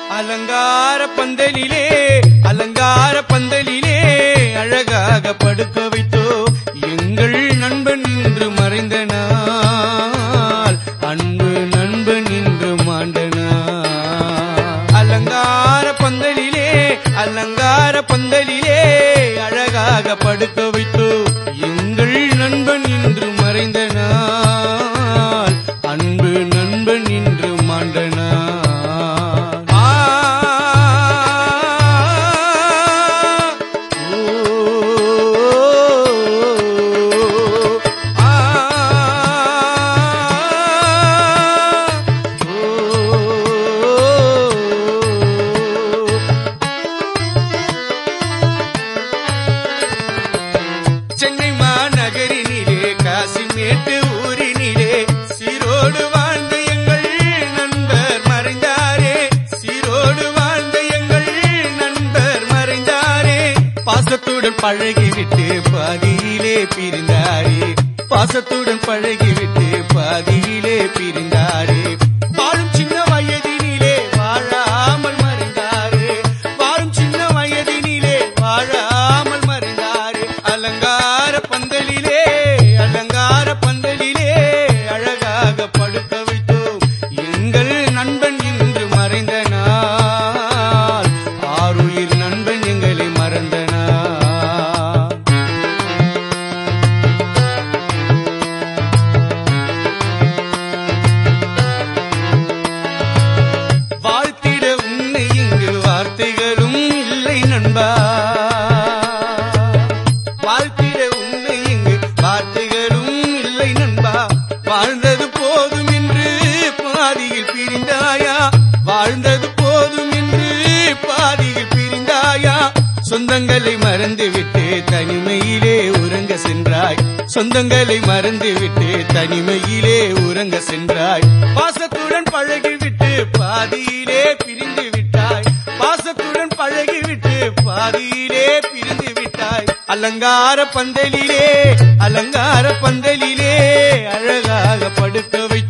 அலங்கார பந்தலிலே அலங்கார பந்தலிலே அழகாக படுக்க வைத்தோ எங்கள் நண்பன் இன்று மறைந்த நாள் அன்பு நண்பன் இன்று மாண்ட நாள் அலங்கார பந்தலிலே அலங்கார பந்தலிலே அழகாக படுக்க வைத்தோ எங்கள் நண்பன் இன்று மறைந்த நாள் அன்பு நண்பன் இன்று மாண்ட நாள் ஆ, ஓ, ஆ, ஓ. சென்னை மாநகரினிலே காசிமேட்டு ஊரினிலே சீரோடு வாழ்ந்த எங்கள் நண்பர் மறைந்தாரே சீரோடு வாழ்ந்த எங்கள் நண்பர் மறைந்தாரே பாசத்துடன் பழகிவிட்டு பாதியிலே பிரிந்தாரே பாசத்துடன் பழகிவிட்டு பாதியிலே பிரிந்தாரே வாழும் சின்ன வயதினிலே வாழாமல் மறைந்தாரே வாழும் சின்ன வயதினிலே வாழாமல் மறைந்தாரே அலங்கார பந்தலிலே அலங்கார பந்தலிலே அழகாக படுக்க வைத்தோம் எங்கள் நண்பன் இன்று மறைந்த நாள் ஆருயிர் நண்பன் எங்களை மறந்த நாள் வாழ்த்திட உன்னை இங்கு வார்த்தைகளும் இல்லை நண்பா வாழ்த்திட உன்னை இங்கு வார்த்தைகளும் இல்லை நண்பா வாழ்ந்தது போதும் என்று பாதியில் பிரிந்தாயா வாழ்ந்தது போதும் என்று பாதியில் பிரிந்தாயா சொந்தங்களை மறந்துவிட்டு தனிமையிலே உறங்க சென்றாய் சொந்தங்களை மறந்துவிட்டு தனிமையிலே உறங்க சென்றாய் பாசத்துடன் பழகிவிட்டு பாதியிலே பிரிந்து விட்டாய் பாசத்துடன் பழகிவிட்டு பாதியிலே பிரிந்து விட்டாய் அலங்கார பந்தலிலே அலங்கார பந்தலிலே அழகாக படுக்க வைத்து